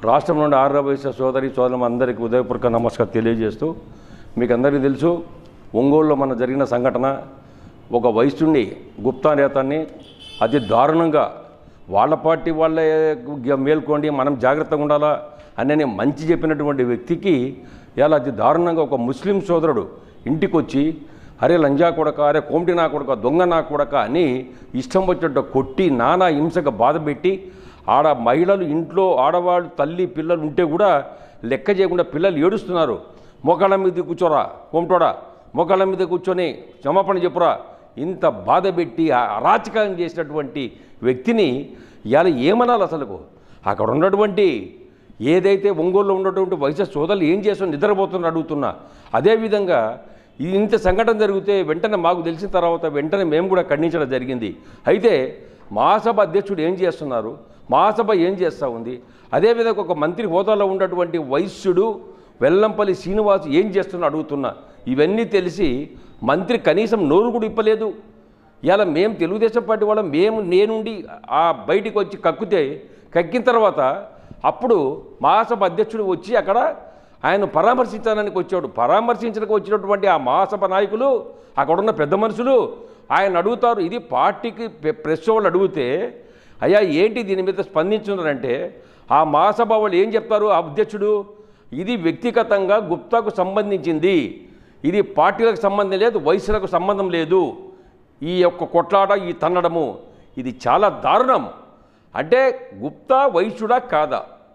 రాష్ట్రం నుండి ఆర్య వయసు సోదరి సోదరులు అందరికీ ఉదయపూర్వక నమస్కారం తెలియజేస్తూ మీకు అందరికీ తెలుసు ఒంగోలులో మన జరిగిన సంఘటన ఒక వైశ్యుణ్ణి గుప్తా నేతాన్ని అతి దారుణంగా వాళ్ళ పార్టీ వాళ్ళే మేల్కోండి మనం జాగ్రత్తగా ఉండాలా అని మంచి చెప్పినటువంటి వ్యక్తికి ఇలా అతి దారుణంగా ఒక ముస్లిం సోదరుడు ఇంటికి వచ్చి అరే లంజా కొడక అరే కోమిటి నా కొడక దొంగ నా కొడక అని ఇష్టం వచ్చినట్టు కొట్టి నానా హింసగా బాధ పెట్టి ఆడ మహిళలు ఇంట్లో ఆడవాళ్ళు తల్లి పిల్లలు ఉంటే కూడా లెక్క చేయకుండా పిల్లలు ఏడుస్తున్నారు మోకాళ్ళ మీద కూర్చోరా కోమటోడా మోకాళ్ళ మీద కూర్చొని క్షమాపణ చెప్పురా ఇంత బాధ పెట్టి ఆ అరాచకం చేసినటువంటి వ్యక్తిని ఇవాళ ఏమనాలి అసలుకు అక్కడ ఉన్నటువంటి ఏదైతే ఒంగోలులో ఉన్నటువంటి వయసు సోదరులు ఏం చేస్తున్నారు నిద్రపోతున్నారు అడుగుతున్నా అదేవిధంగా ఇది ఇంత సంఘటన జరిగితే వెంటనే మాకు తెలిసిన తర్వాత వెంటనే మేము కూడా ఖండించడం జరిగింది అయితే మహాసభ అధ్యక్షుడు ఏం చేస్తున్నారు మహాసభ ఏం చేస్తూ ఉంది అదేవిధంగా ఒక మంత్రి హోదాలో ఉన్నటువంటి వైశ్యుడు వెల్లంపల్లి శ్రీనివాస్ ఏం చేస్తున్నా అడుగుతున్నా ఇవన్నీ తెలిసి మంత్రి కనీసం నోరు కూడా ఇప్పలేదు ఇలా మేము తెలుగుదేశం పార్టీ వాళ్ళం మేము నేనుండి ఆ బయటికి వచ్చి కక్కితే కక్కిన తర్వాత అప్పుడు మహాసభ అధ్యక్షుడు వచ్చి అక్కడ ఆయన పరామర్శించడానికి వచ్చాడు పరామర్శించడానికి వచ్చినటువంటి ఆ మహాసభ నాయకులు అక్కడున్న పెద్ద మనుషులు ఆయన అడుగుతారు ఇది పార్టీకి పె- ప్రెస్ వాళ్ళు అడిగితే అయ్యా ఏంటి దీని మీద స్పందించున్నారంటే ఆ మహాసభ వాళ్ళు ఏం చెప్తారు ఆ అధ్యక్షుడు ఇది వ్యక్తిగతంగా గుప్తాకు సంబంధించింది ఇది పార్టీలకు సంబంధం లేదు వయసులకు సంబంధం లేదు ఈ యొక్క కొట్లాట ఈ తన్నడము ఇది చాలా దారుణం అంటే గుప్తా వైశ్యుడా కాదా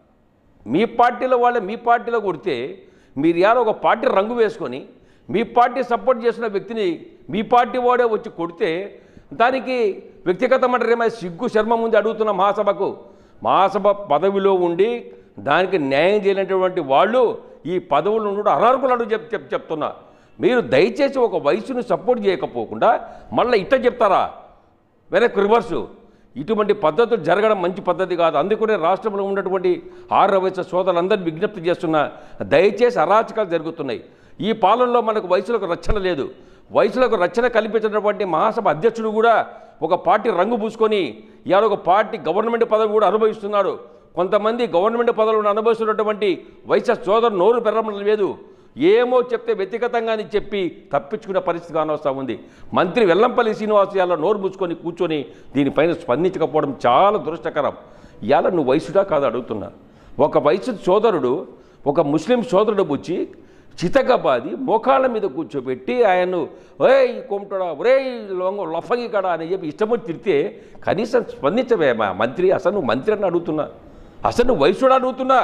మీ పార్టీలో వాళ్ళే మీ పార్టీలో కొడితే మీరు యారో ఒక పార్టీ రంగు వేసుకొని మీ పార్టీ సపోర్ట్ చేసిన వ్యక్తిని మీ పార్టీ వాడే వచ్చి కొడితే దానికి వ్యక్తిగతమైన సిగ్గు శర్మ ముందు అడుగుతున్న మహాసభకు మహాసభ పదవిలో ఉండి దానికి న్యాయం చేయలేనటువంటి వాళ్ళు ఈ పదవులు ఉండడం అనర్హులు అడుగు చెప్ చెప్ చెప్తున్నా మీరు దయచేసి ఒక వయసును సపోర్ట్ చేయకపోకుండా మళ్ళీ ఇట్ట చెప్తారా వెనక్కి రివర్సు ఇటువంటి పద్ధతులు జరగడం మంచి పద్ధతి కాదు అందుకనే రాష్ట్రంలో ఉన్నటువంటి ఆరు వయసు సోదరులందరినీ విజ్ఞప్తి చేస్తున్నా దయచేసి అరాచకాలు జరుగుతున్నాయి ఈ పాలనలో మనకు వయసులకు రక్షణ లేదు వయసులకు రక్షణ కల్పించినటువంటి మహాసభ అధ్యక్షుడు కూడా ఒక పార్టీ రంగు పూసుకొని ఇవాళ ఒక పార్టీ గవర్నమెంట్ పదవి కూడా అనుభవిస్తున్నాడు కొంతమంది గవర్నమెంట్ పదవులను అనుభవిస్తున్నటువంటి వయసు సోదరు నోరు పెరగడం లేదు ఏమో చెప్తే వ్యక్తిగతంగా అని చెప్పి తప్పించుకునే పరిస్థితి కానవస్తా ఉంది మంత్రి వెల్లంపల్లి శ్రీనివాస్ ఇవాళ నోరు మూసుకొని కూర్చొని దీనిపైన స్పందించకపోవడం చాలా దురష్టకరం ఇవాళ నువ్వు వయసుడా కాదు అడుగుతున్నా ఒక వయసు సోదరుడు ఒక ముస్లిం సోదరుడు బుచ్చి చితకబాది మోకాళ్ళ మీద కూర్చోబెట్టి ఆయన్ను ఒరేయ్ కొమటడా ఒరేయ్ లొంగ లఫంగి కడా అని చెప్పి ఇష్టమొచ్చి తిడితే కనీసం స్పందించవే మా మంత్రి అసలు నువ్వు మంత్రి అని అడుగుతున్నా అసలు నువ్వు వయసుడు అడుగుతున్నా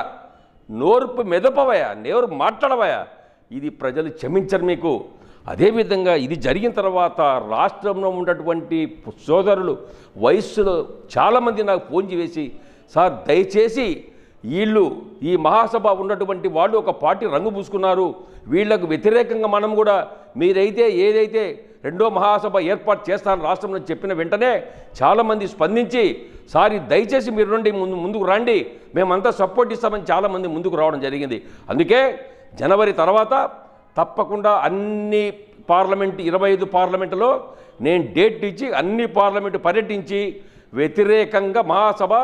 నోరుపు మెదపవయా నోరు మాట్లాడవయా ఇది ప్రజలు క్షమించరు మీకు అదేవిధంగా ఇది జరిగిన తర్వాత రాష్ట్రంలో ఉన్నటువంటి సోదరులు వయస్సులో చాలామంది నాకు ఫోన్ చేసి సార్ దయచేసి వీళ్ళు ఈ మహాసభ ఉన్నటువంటి వాళ్ళు ఒక పార్టీ రంగు పూసుకున్నారు వీళ్లకు వ్యతిరేకంగా మనం కూడా మీరైతే ఏదైతే రెండో మహాసభ ఏర్పాటు చేస్తానని రాష్ట్రంలో చెప్పిన వెంటనే చాలామంది స్పందించి సార్ ఇది దయచేసి మీరు రండి ముందు ముందుకు రండి మేమంతా సపోర్ట్ ఇస్తామని చాలామంది ముందుకు రావడం జరిగింది అందుకే జనవరి తర్వాత తప్పకుండా అన్ని పార్లమెంట్ ఇరవై ఐదు పార్లమెంటులో నేను డేట్ ఇచ్చి అన్ని పార్లమెంటు పర్యటించి వ్యతిరేకంగా మహాసభ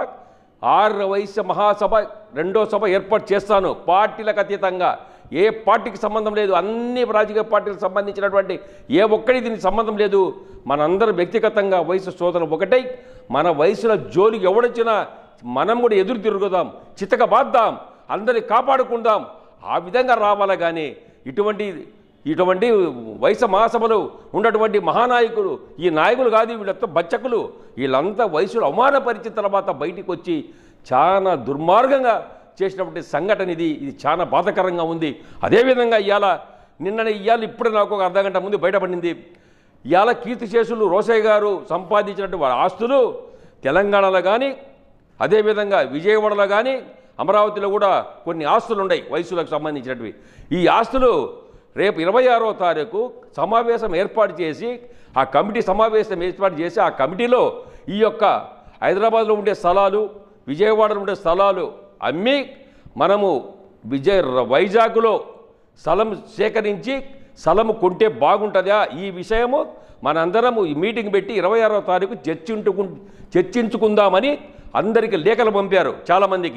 ఆరు వయసు మహాసభ రెండో సభ ఏర్పాటు చేస్తాను పార్టీలకు అతీతంగా ఏ పార్టీకి సంబంధం లేదు అన్ని రాజకీయ పార్టీలకు సంబంధించినటువంటి ఏ ఒక్కడి దీనికి సంబంధం లేదు మనందరం వ్యక్తిగతంగా వయసు సోదరులు ఒకటై మన వయసులో జోలికి ఎవడొచ్చినా మనం కూడా ఎదురు తిరుగుదాం చితక బాద్దాం అందరిని కాపాడుకుందాం ఆ విధంగా రావాలా కానీ ఇటువంటి ఇటువంటి వయసు మహాసభలు ఉన్నటువంటి మహానాయకులు ఈ నాయకులు కాదు వీళ్ళంతా బచ్చకులు వీళ్ళంతా వయసులో అవమానపరిచిన తర్వాత బయటికి వచ్చి చాలా దుర్మార్గంగా చేసినటువంటి సంఘటన ఇది ఇది చాలా బాధకరంగా ఉంది అదేవిధంగా ఇవాళ నిన్న ఇవాళ ఇప్పుడు నాకు ఒక అర్ధ గంట ముందు బయటపడింది ఇవాళ కీర్తిశేషులు రోసయ్య గారు సంపాదించినటువంటి ఆస్తులు తెలంగాణలో కానీ అదేవిధంగా విజయవాడలో కానీ అమరావతిలో కూడా కొన్ని ఆస్తులు ఉన్నాయి వయసులకు సంబంధించినవి ఈ ఆస్తులు రేపు ఇరవై ఆరో తారీఖు సమావేశం ఏర్పాటు చేసి ఆ కమిటీ సమావేశం ఏర్పాటు చేసి ఆ కమిటీలో ఈ యొక్క హైదరాబాద్లో ఉండే స్థలాలు విజయవాడలో ఉండే స్థలాలు అమ్మి మనము విజయ వైజాగ్లో స్థలం సేకరించి స్థలము కొంటే బాగుంటుందా ఈ విషయము మనందరము ఈ మీటింగ్ పెట్టి ఇరవై ఆరో తారీఖు చర్చించుకు చర్చించుకుందామని అందరికీ లేఖలు పంపారు చాలామందికి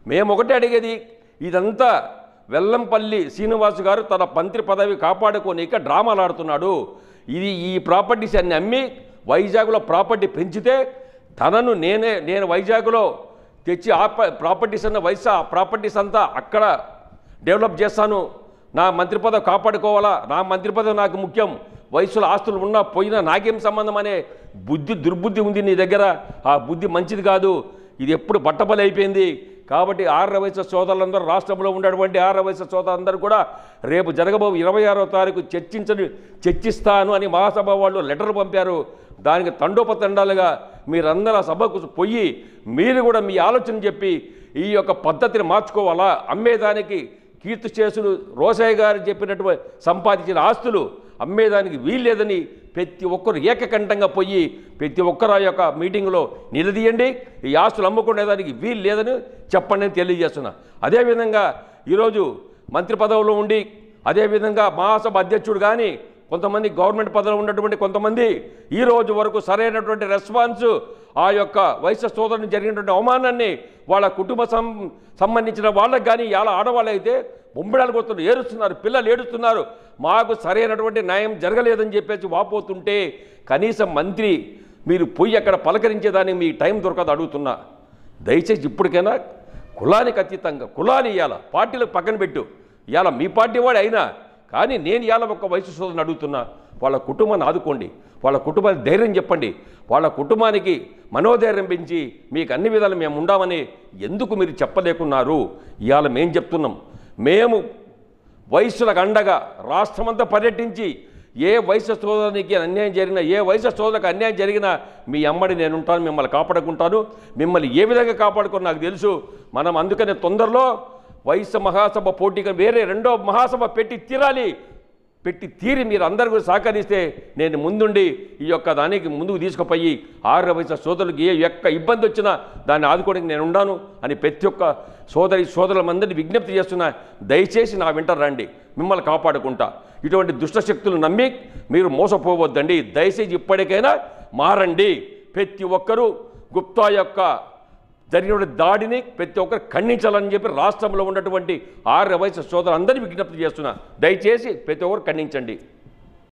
మేము ఒకటే అడిగేది ఇదంతా వెల్లంపల్లి శ్రీనివాస్ గారు తన మంత్రి పదవి కాపాడుకోనిక డ్రామాలు ఆడుతున్నాడు ఇది ఈ ప్రాపర్టీస్ అన్ని అమ్మి వైజాగ్లో ప్రాపర్టీ పెంచితే తనను నేనే నేను వైజాగ్లో తెచ్చి ఆ ప- ప్రాపర్టీస్ అన్న వయసు ఆ ప్రాపర్టీస్ అంతా అక్కడ డెవలప్ చేస్తాను నా మంత్రి పదవి కాపాడుకోవాలా నా మంత్రి పదవి నాకు ముఖ్యం వయసులో ఆస్తులు ఉన్నా పోయినా నాకేం సంబంధం అనే బుద్ధి దుర్బుద్ధి ఉంది నీ దగ్గర ఆ బుద్ధి మంచిది కాదు ఇది ఎప్పుడు బట్టబలి అయిపోయింది కాబట్టి ఆర్ర వయసు సోదరులందరూ రాష్ట్రంలో ఉన్నటువంటి ఆర్ర వయసు సోదరులందరూ కూడా రేపు జరగబో ఇరవై ఆరో తారీఖు చర్చించని చర్చిస్తాను అని మహాసభ వాళ్ళు లెటర్ పంపారు దానికి తండోపతండాలుగా మీరందరూ ఆ సభకు పోయి మీరు కూడా మీ ఆలోచన చెప్పి ఈ యొక్క పద్ధతిని మార్చుకోవాలా అమ్మేదానికి కీర్తి చేసులు రోసయ్య గారు చెప్పినటువంటి సంపాదించిన ఆస్తులు అమ్మేదానికి వీల్లేదని ప్రతి ఒక్కరు ఏకకంఠంగా పోయి ప్రతి ఒక్కరు ఆ యొక్క మీటింగ్లో నిలదీయండి ఈ ఆస్తులు అమ్ముకునేదానికి వీలు లేదని చెప్పండి అని తెలియజేస్తున్నా అదేవిధంగా ఈరోజు మంత్రి పదవిలో ఉండి అదేవిధంగా మహాసభ అధ్యక్షుడు కానీ కొంతమంది గవర్నమెంట్ పదవిలో ఉన్నటువంటి కొంతమంది ఈ రోజు వరకు సరైనటువంటి రెస్పాన్స్ ఆ యొక్క వయసు సోదరుని జరిగినటువంటి అవమానాన్ని వాళ్ళ కుటుంబ సం సంబంధించిన వాళ్ళకి కానీ ఇలా ఆడవాళ్ళు అయితే బొంబిడాలు కొడుతున్నారు ఏడుస్తున్నారు పిల్లలు ఏడుస్తున్నారు మాకు సరైనటువంటి న్యాయం జరగలేదని చెప్పేసి వాపోతుంటే కనీసం మంత్రి మీరు పోయి అక్కడ పలకరించేదానికి మీ టైం దొరకదు అడుగుతున్నా దయచేసి ఇప్పటికైనా కులానికి అతీతంగా కులాలు ఇవ్వాల పార్టీలకు పక్కన పెట్టు ఇవాళ మీ పార్టీ వాడు అయినా కానీ నేను ఇవాళ ఒక వయసు సోదరుని అడుగుతున్నా వాళ్ళ కుటుంబాన్ని ఆదుకోండి వాళ్ళ కుటుంబానికి ధైర్యం చెప్పండి వాళ్ళ కుటుంబానికి మనోధైర్యం పెంచి మీకు అన్ని విధాలు మేము ఉండామని ఎందుకు మీరు చెప్పలేకున్నారు ఇవాళ మేము చెప్తున్నాం మేము వయస్సులకు అండగా రాష్ట్రమంతా పర్యటించి ఏ వయసు సోదరునికి అన్యాయం జరిగినా ఏ వయసు సోదరులకు అన్యాయం జరిగినా మీ అమ్మడి నేను ఉంటాను మిమ్మల్ని కాపాడుకుంటాను మిమ్మల్ని ఏ విధంగా కాపాడుకుని నాకు తెలుసు మనం అందుకనే తొందరలో వయసు మహాసభ పోటీగా వేరే రెండో మహాసభ పెట్టి తీరాలి పెట్టి తీరి మీరు అందరూ కూడా సహకరిస్తే నేను ముందుండి ఈ యొక్క దానికి ముందుకు తీసుకుపోయి ఆరు వయసు సోదరులకు ఏ యొక్క ఇబ్బంది వచ్చినా దాన్ని ఆదుకోవడానికి నేను ఉన్నాను అని ప్రతి ఒక్క సోదరి సోదరులందరినీ విజ్ఞప్తి చేస్తున్నా దయచేసి నా వెంట రండి మిమ్మల్ని కాపాడుకుంటా ఇటువంటి దుష్ట శక్తులు నమ్మి మీరు మోసపోవద్దండి దయచేసి ఇప్పటికైనా మారండి ప్రతి ఒక్కరూ గుప్తా యొక్క జరిగినటువంటి దాడిని ప్రతి ఒక్కరు ఖండించాలని చెప్పి రాష్ట్రంలో ఉన్నటువంటి ఆరు వయసు సోదరులందరినీ విజ్ఞప్తి చేస్తున్నా దయచేసి ప్రతి ఒక్కరు ఖండించండి